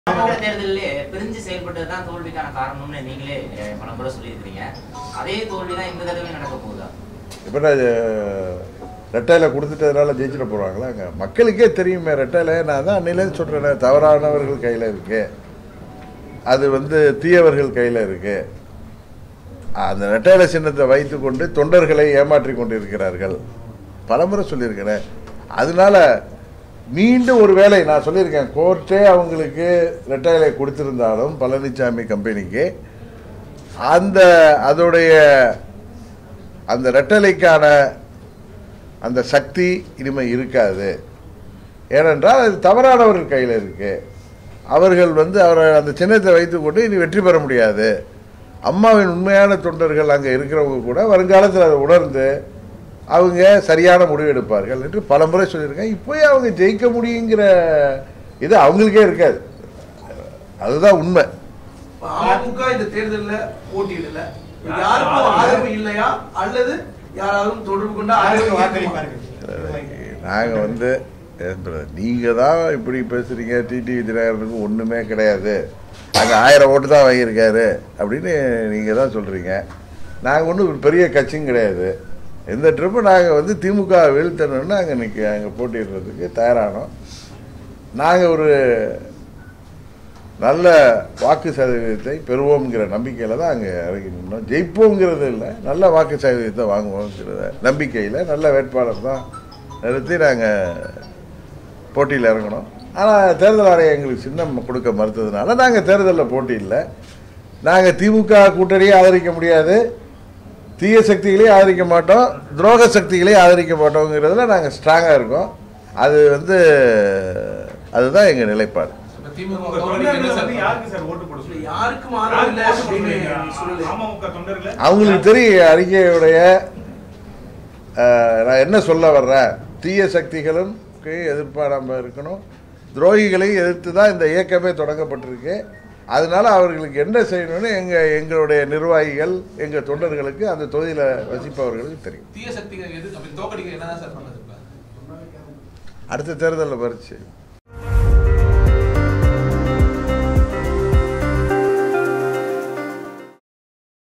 மாவட்ட தேர்தலிலே பிரிஞ்சு செயல்பட்டது தான் தோல்விக்கான காரணம்னு நீங்களே அஹ், பல முறை சொல்லியிருக்கிறீங்க அதே தோல்வி தான் இந்த தடவை நடக்க போகுதா இப்போ நான் ரெட்டையில கொடுத்துட்டதுனால ஜெயிச்சிட போகிறாங்களா அங்கே மக்களுக்கே தெரியுமே ரெட்டையில நான் தான் அன்னிலேருந்து சொல்கிறேன் தவறானவர்கள் கையில் இருக்கு அது வந்து தீயவர்கள் கையில் இருக்கு அந்த ரெட்டையில சின்னத்தை வைத்துக்கொண்டு தொண்டர்களை ஏமாற்றி கொண்டு இருக்கிறார்கள் பலமுறை சொல்லியிருக்கிறேன் அதனால மீண்டும் ஒரு வேளை நான் சொல்லியிருக்கேன் கோர்ட்டே அவங்களுக்கு ரெட்டையிலை கொடுத்திருந்தாலும் பழனிசாமி கம்பெனிக்கு அந்த அதோடைய அந்த ரெட்டலைக்கான அந்த சக்தி இனிமே இருக்காது ஏனென்றால் அது தவறானவர்கள் கையில் இருக்கு அவர்கள் வந்து அவரை அந்த சின்னத்தை வைத்துக்கொண்டு இனி வெற்றி பெற முடியாது அம்மாவின் உண்மையான தொண்டர்கள் அங்கே இருக்கிறவங்க கூட வருங்காலத்தில் அதை உணர்ந்து அவங்க சரியான முடிவு எடுப்பார்கள் என்று பலமுறை சொல்லியிருக்கேன் இப்போயே அவங்க ஜெயிக்க முடியுங்கிற இது அவங்களுக்கே இருக்காது அதுதான் உண்மை அமமுக இந்த தேர்தல்ல போட்டியிடல யாருக்கும் ஆதரவு இல்லையா அல்லது யாராலும் தொடர்பு கொண்ட ஆதரவு வாக்களிப்பார்கள் நாங்கள் வந்து நீங்கள் தான் இப்படி பேசுகிறீங்க டிடிவி தினகரனுக்கு ஒன்றுமே கிடையாது அங்கே ஆயிரம் ஓட்டு தான் வாங்கியிருக்காரு அப்படின்னு நீங்கள் தான் சொல்கிறீங்க நாங்கள் ஒன்றும் ஒரு பெரிய கட்சியும் கிடையாது இந்த ட்ரிப்பு நாங்கள் வந்து திமுக வீழ்த்தணும்னு அங்கே நிற்க அங்கே போட்டிடுறதுக்கு தயாரானோம் நாங்கள் ஒரு நல்ல வாக்கு சதவீதத்தை பெறுவோம்ங்கிற நம்பிக்கையில் தான் அங்கே இறங்கி நின்றோம் ஜெயிப்போங்கிறது இல்லை நல்ல வாக்கு சதவீதத்தை வாங்குவோங்கிறத நம்பிக்கையில் நல்ல வேட்பாளர் தான் நிறுத்தி நாங்கள் போட்டியில் இறங்கணும் ஆனால் தேர்தல் ஆணையம் எங்களுக்கு சின்னம் கொடுக்க மறுத்ததுனால நாங்கள் தேர்தலில் போட்டியில்லை நாங்கள் திமுக கூட்டணியை ஆதரிக்க முடியாது தீய சக்திகளையும் ஆதரிக்க மாட்டோம் துரோக சக்திகளையும் ஆதரிக்க மாட்டோங்கிறதுல நாங்கள் ஸ்ட்ராங்காக இருக்கோம் அது வந்து அதுதான் எங்கள் நிலைப்பாடு திமுக உங்க தோல்விக்கு என்ன தொண்டர்கள் சார் வந்து யாருக்கு சார் ஓட்டு போட இல்ல, சொல்றீங்க? யாருக்கும் ஆதரவு இல்லை யாருக்கு ஓட்டு அப்படின்னு போடுறீங்க? சொல்லலை. அமமுக தொண்டர்கள் அவங்களுக்கு தெரியும் அறிக்கையுடைய அஹ், நான் என்ன சொல்ல வர்றேன் தீய சக்திகளும் எதிர்ப்பாக நம்ம இருக்கணும் துரோகிகளையும் எதிர்த்து தான் இந்த இயக்கமே தொடங்கப்பட்டிருக்கு அதனால அவர்களுக்கு என்ன செய்யணும்னு எங்க எங்களுடைய நிர்வாகிகள் எங்க தொண்டர்களுக்கு அந்த தொகுதியில் வசிப்பவர்களுக்கு தெரியும் தீய சக்திகள் எது அப்படி தோக்கடிக்க என்னதான் சார் பண்ணது இப்ப அடுத்த தேர்தலில் பறிச்சு